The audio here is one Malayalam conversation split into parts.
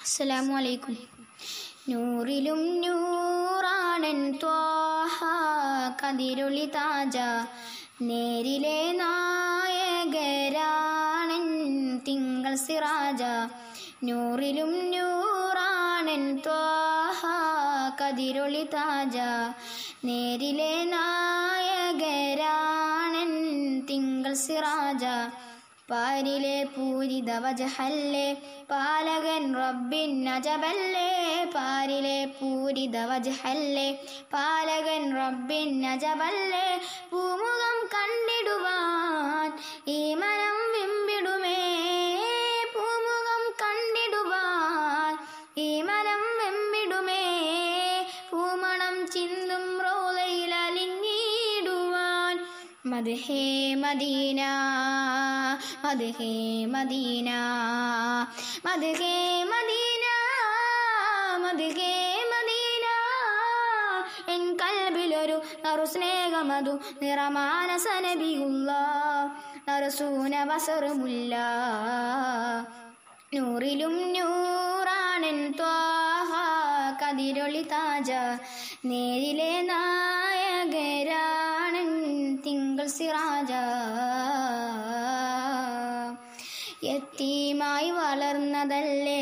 അസ്സലാമു അലൈക്കും നൂറിലും നൂറാണൻ ത്വാഹ കതിരൊളി താജ നേരിലെ നായകരാണൻ തിങ്കൾ സിറാജ നൂറിലും നൂറാണൻ ത്വാഹ കതിരൊളി താജ നേരിലെ നായകരാണൻ തിങ്കൾ സിറാജ പാരിലെ പൂരിത വജഹല്ലേ പാലകൻ റബ്ബിൻ നജബല്ലേ പാരിലെ പൂരിത വജഹല്ലേ പാലകൻ റബ്ബിൻ നജബല്ലേ പൂമുഖം കണ്ടിടുവാൻ ഈ മനം വിമ്പിടുമേ പൂമുഖം കണ്ടിടുവാൻ ഈ മനം വെമ്പിടുമേ പൂമണം ചിന്തും റോലയിൽ അലിഞ്ഞിടുവാൻ മദ്ഹേ മദീന മദ്ഹേ മദീന മദ്ഹേ മദീന മദ്ഹേ മദീന എൻ കൽബിലൊരു നറു സ്നേഹമതു നിറമാനസ നബിയുള്ള നറസൂന വസറുമുല്ല നൂറിലും നൂറാണൻ ത്വാഹ കതിരൊളി താജ നേരിലെ നായകരാണൻ തിങ്കൾ സിറാജ എത്തിയുമായി വളർന്നതല്ലേ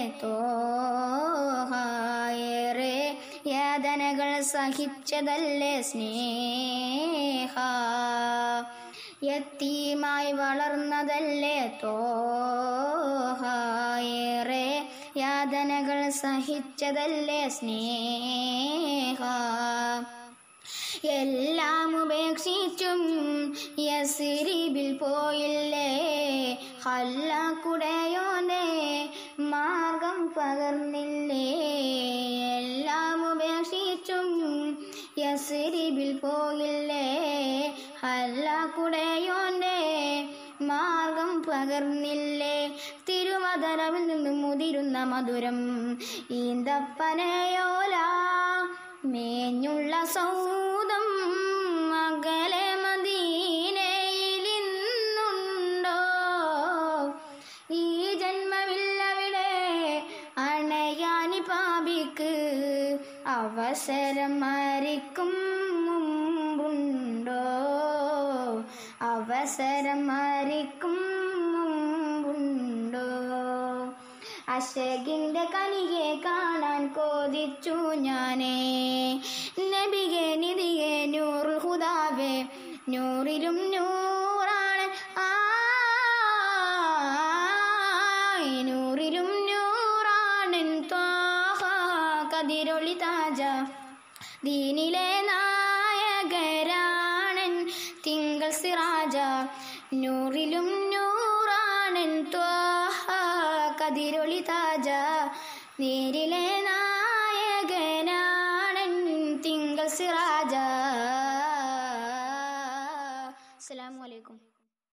തോഹായേറെ യാതനകൾ സഹിച്ചതല്ലേ സ്നേഹ യത്തീമായി വളർന്നതല്ലേ തോഹായേറെ യാതനകൾ സഹിച്ചതല്ലേ സ്നേഹ എല്ലാം ഉപേക്ഷിച്ചും യസിരിബിൽ പോയില്ലേ ഹല്ലാക്കുടയോനെ മാർഗം പകർന്നില്ലേ എല്ലാം ഉപേക്ഷിച്ചും യസിരിബിൽ പോയില്ലേ ഹല്ലാക്കുടയോന്റെ മാർഗം പകർന്നില്ലേ തിരുവതരവിൽ നിന്നും മുതിരുന്ന മധുരം ഈന്തപ്പനയോല മേഞ്ഞുള്ള സൗദം അകലെ മദീനയിലിന്നുണ്ടോ ഈ ജന്മമില്ലവിടെ അണയാനി പാപിക്ക് അവസരം മരിക്കും മുമ്പുണ്ടോ അവസരം മരിക്കും മുമ്പുണ്ടോ അശകിന്റെ കനികെ കാണാൻ കോതിച്ചു ഞാനേ നബികെ നിധികെ നൂറ് ഹുദാവേ നൂറിലും നൂറാണ് ആ നൂറിലും നൂറാണൻ ത്വാഹ കതിരൊളി താജ ദീനിലെ നായകരാണൻ തിങ്കൾ സിറാജ നൂറിലും നൂറാണൻ ത്വാഹ കതിരൊളി താജ നേരിലെ നായകനാണൻ തിങ്കൾ സിറാജ അസ്സലാമു അലൈക്കും